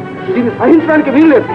దీన్ని సహించడానికి వీల్లేదు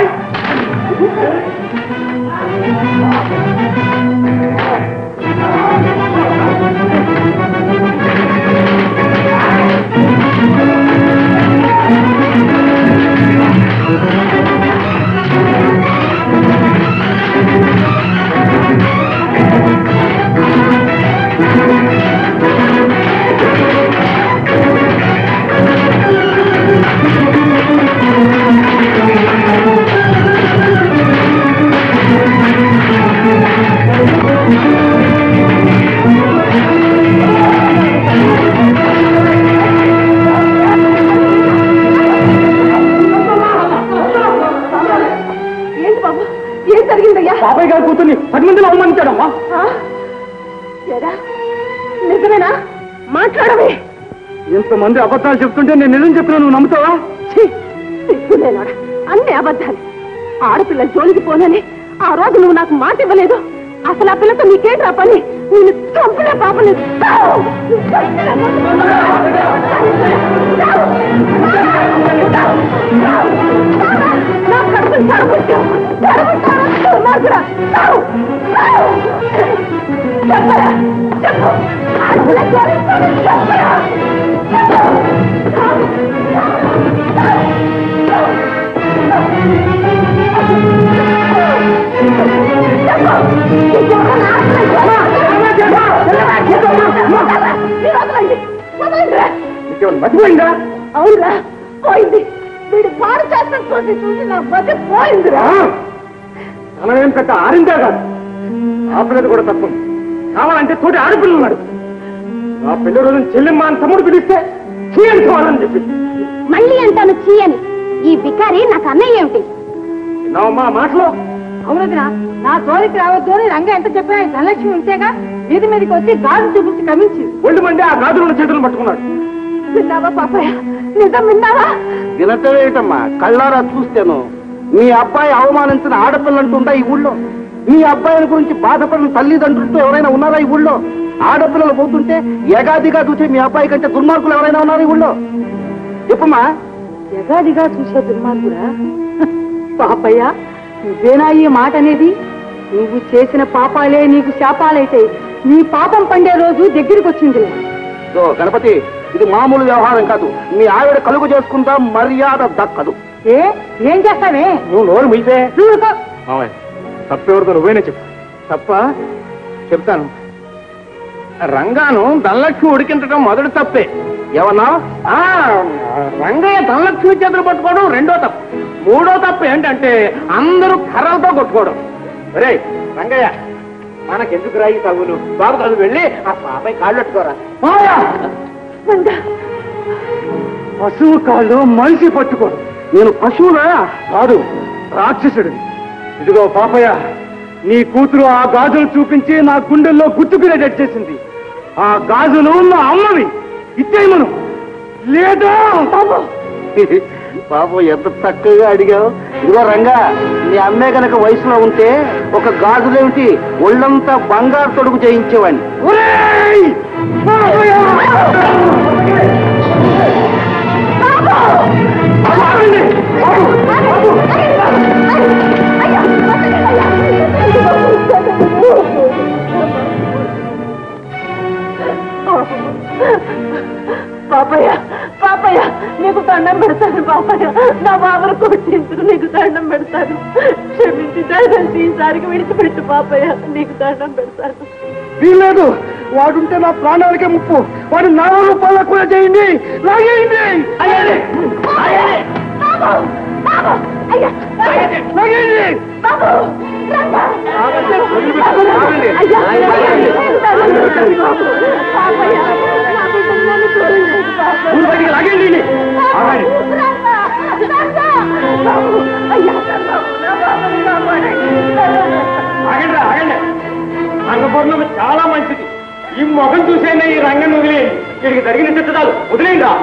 ఏంటి బాబు ఏం జరిగిందయ్యా బాబాయ్ గారి కూతుర్ని పది మందిలో అవమానించాడమ్మా ఆ? ఏరా నిజమేనా మాట్లాడవే ఎంతమంది అబద్ధాలు చెప్తుంటే నేను నిజం చెప్పినా నువ్వు నమ్ముతావా ఛీ, సిగ్గులేనాడా అన్ని అబద్ధాలు ఆడపిల్ల జోలికి పోనని ఆ రోజు నువ్వు నాకు మాట ఇవ్వలేదు అసలు ఆ పిల్లతో నీకేంట్రా పని నేను చంపిన పాపని చావు! చంపిన పాపని చావు! చావు! చావు! నా కడుపుని తడబుట్టావు! తడబుట్టావా? దుర్మార్గుడా! చావు! చావు! చెప్పరా? చెప్పు! ఆడపిల్ల జోలికి పోనని చెప్పరా? నీకేమైనా మర్చిపోయిందా అవునరా పోయింది వీడు పాడు చేస్తాను చూసి చూసి నా బతి పోయిందిరా తనవేం పెద్ద ఆరిందా కాదు ఆ పిల్లది కూడా తప్పు కావాలంటే తోటి ఆడపిల్లలు ఉన్నాడు ఆ పిల్ల రోజున చెల్లెమ్మ అని తమ్ముడు పిలిస్తే చేయించుకోవాలని చెప్పి మళ్ళీ అంటాను చీయని ఈ బికారి నాకు అన్నయ్య ఏమిటి విన్నావమ్మా ఆ మాటలు అవునదినా నా తోలికి రావద్దు అని రంగ ఎంత చెప్పినా ఈ ధనలక్ష్మి ఉంటేగా వీధి మీదకి వచ్చి గాజు చూపించి కమించింది ఒళ్ళు మంది ఆ గాజులను చేతులు పట్టుకున్నాడు విన్నావా పాపయ్య నిజం విన్నావా వినటమేటమ్మా కళ్ళారా చూస్తాను మీ అబ్బాయి అవమానించిన ఆడపిల్లంటుందా ఈ ఊళ్ళో మీ అబ్బాయిని గురించి బాధపడిన తల్లిదండ్రులతో ఎవరైనా ఉన్నారా ఈ ఊళ్ళో ఆడపిల్లలు పోతుంటే ఎగాదిగా చూసే మీ అబ్బాయి కంటే దుర్మార్గులు ఎవరైనా ఉన్నారా ఈ ఊళ్ళో చెప్పమ్మా యగాదిగా చూసే దుర్మార్గుడా పాపయ్య నువ్వేనా ఈ మాట అనేది నువ్వు చేసిన పాపాలే నీకు శాపాలైతే నీ పాపం పండే రోజు దగ్గరికి వచ్చింది ఇదో గణపతి ఇది మామూలు వ్యవహారం కాదు మీ ఆవిడ కలుగు చేసుకుంటా మర్యాద దక్కదు ఏ ఏం చేస్తావే నువ్వు నోరు మీసే నువ్వు ఊరుకో. తప్పెవరితో నువ్వేనే చెప్పు తప్ప చెప్తాను రంగాను ధనలక్ష్మి ఉడికించడం మొదటి తప్పే ఏమన్నా ఆ రంగయ్య ధనలక్ష్మి చేతులు పట్టుకోవడం రెండో తప్పు మూడో తప్పు ఏంటంటే అందరూ కర్రలతో కొట్టుకోవడం రే రంగయ్య మనకెందుకు రాయి తగులు బాబు కాదు వెళ్ళి ఆ పాపై కాళ్ళు పెట్టుకోరా పశువు కాళ్ళు మనిషి పట్టుకోడు నేను పశువునా కాదు రాక్షసుడు ఇదిగో పాపయ్య నీ కూతురు ఆ గాజులు చూపించి నా గుండెల్లో గుర్తుకునేటట్టు చేసింది ఆ గాజులు నా అమ్మవి ఇచ్చేయమను లేదా పాపం ఎంత చక్కగా అడిగావు ఇదిగో రంగా నీ అమ్మే గనక వయసులో ఉంటే ఒక గాజులేమిటి ఒళ్ళంతా బంగారు తొడుగు చేయించేవాడిని ఒరేయ్! పాపయ్య! ఆగండి! ఆగు! పాపయ్య పాపయ్య నీకు దండం పెడతాను పాపయ్య నా బాబును కొట్టించుకు నీకు దండం పెడతాను క్షమించి దయచేసి ఈసారికి విడిచిపెట్టు పాపయ్య నీకు దండం పెడతాను వీల్లేదు వాడుంటే నా ప్రాణాలకే ముప్పు వాడు నా రూపాయల కూడా చేయండి లాగేయండి లాగేయండి ఊరు బయటికి లాగేయండి ఆగండి. ఆగండి రా, ఆగండి రంగపూర్ణం చాలా మంచిది ఈ మొఖం చూసేనే ఈ రంగం వదిలేయండి వీడికి జరిగిన చిత్తదాలు వదిలేయండి రా.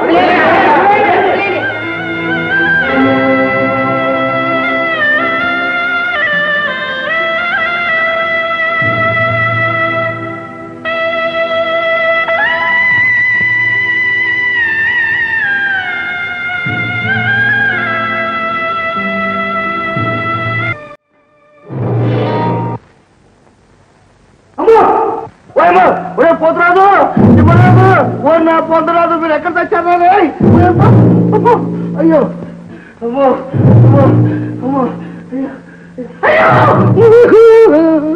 ఓయమ్మ, ఒరే పోతురాదు ఇవ్వరాదు ఓ నా పొందరాదు మీరు ఎక్కడ తెచ్చారా రే? ఓయమ్మ, అమ్మో, అయ్యో అమ్మో అమ్మో అమ్మో అయ్యో అయ్యో